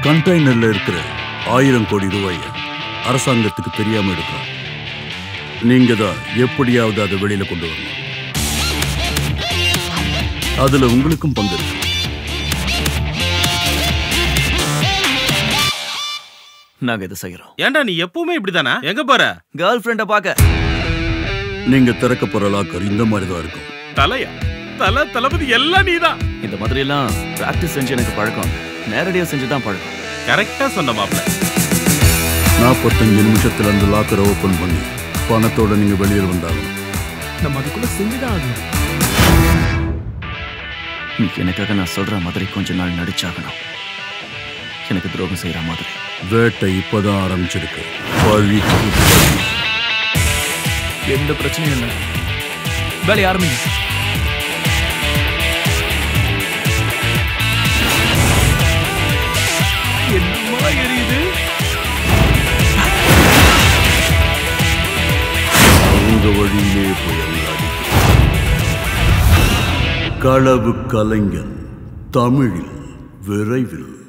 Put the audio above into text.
கண்டெய்னர்ல இருக்கிற ஆயிரம் கோடி ரூபாயை அரசாங்கத்துக்கு தெரியாம எடுக்கிறோம் நீங்க தான் எப்படியாவது அதை வெளியில கொண்டு வரணும் அதுல உங்களுக்கும் பங்கு இருக்கு நாங்க இதை செய்யறோம் ஏன்டா நீ எப்பவுமே இப்படிதானா எங்க போற கேர்ள் ஃப்ரெண்ட பார்க்க நீங்க திறக்க போற லாக்கர் இந்த மாதிரி தான் இருக்கும் தலையா தல தளபதி எல்லாம் நீதான் இந்த மாதிரி எல்லாம் பிராக்டிஸ் செஞ்சு எனக்கு பழக்கம் நேரடியா செஞ்சு தான் பழக்கம் கரெக்டா சொன்ன மாப்ள நாற்பத்தஞ்சு நிமிஷத்துல அந்த லாக்கரை ஓபன் பண்ணி பணத்தோட நீங்க வெளியில் வந்தாகணும் நம்ம அதுக்குள்ள செஞ்சுதான் ஆகணும் நீ எனக்காக நான் சொல்ற மாதிரி கொஞ்ச நாள் நடிச்சாகணும் எனக்கு துரோகம் செய்யற மாதிரி வேட்டை இப்பதான் ஆரம்பிச்சிருக்கு பழிக்கு பழி. எந்த பிரச்சனையும் இல்லை வேலையை ஆரம்பிங்க என்னமா எரியுது அவங்க வழியிலே போய் அல்லாடி களவு கலைஞன் தமிழில் விரைவில்